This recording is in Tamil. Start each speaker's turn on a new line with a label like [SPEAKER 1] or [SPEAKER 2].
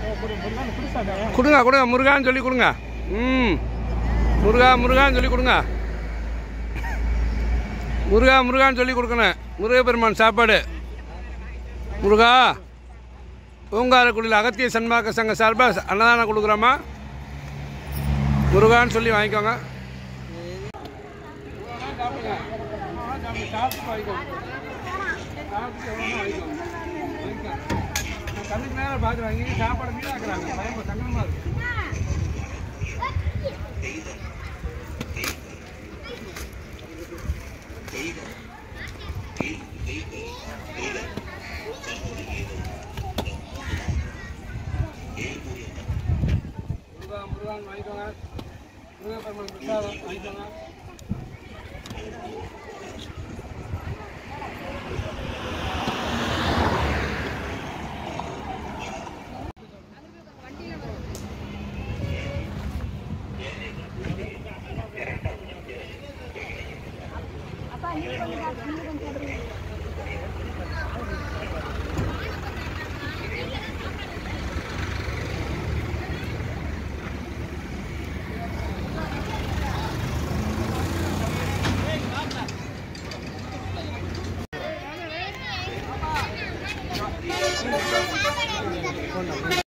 [SPEAKER 1] கொடுங்க கொடுங்க முருகான்னு சொல்லி கொடுங்க ம் முருகா முருகான்னு சொல்லி கொடுங்க முருகா முருகான்னு சொல்லி கொடுக்கணும் முருகப்பெருமான் சாப்பாடு முருகா பூங்காரக்குடியில் அகத்திய சன்மார்க்க சங்க சார்பாக அன்னதானம் கொடுக்குறோமா முருகான்னு சொல்லி வாங்கிக்கோங்க கண்ணுக்கு நேரம் பார்க்குறாங்க சாப்பாடு மீனாக்குறாங்க பயமா சங்கடமாக இருக்கு முருகா முருகான்னு வாங்கிக்கோங்க முருகப்பெருமான் பிரசாதம் வாங்கிக்கோங்க